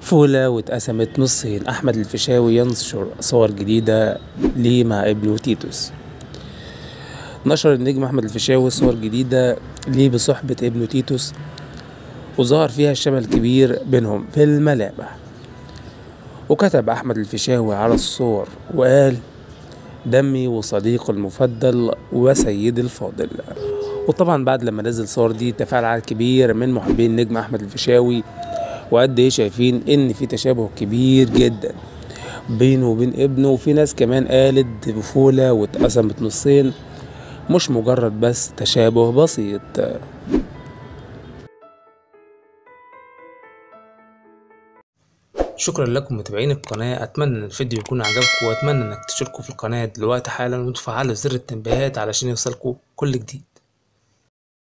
فولة واتقسمت نصين أحمد الفيشاوي ينشر صور جديدة ليه مع ابنه تيتوس نشر النجم أحمد الفيشاوي صور جديدة ليه بصحبة ابنه تيتوس وظهر فيها الشبه الكبير بينهم في الملامح وكتب أحمد الفيشاوي على الصور وقال دمي وصديقي المفضل وسيدي الفاضل وطبعا بعد لما نزل الصور دي تفاعل عدد كبير من محبين النجم أحمد الفيشاوي وقد ايه شايفين ان في تشابه كبير جدا بينه وبين ابنه وفي ناس كمان قالت بفولة واتقسمت نصين مش مجرد بس تشابه بسيط شكرا لكم متابعين القناة أتمنى إن الفيديو يكون عجبكم وأتمنى إنك تشتركوا في القناة دلوقتي حالا وتفعلوا زر التنبيهات علشان يوصلكوا كل جديد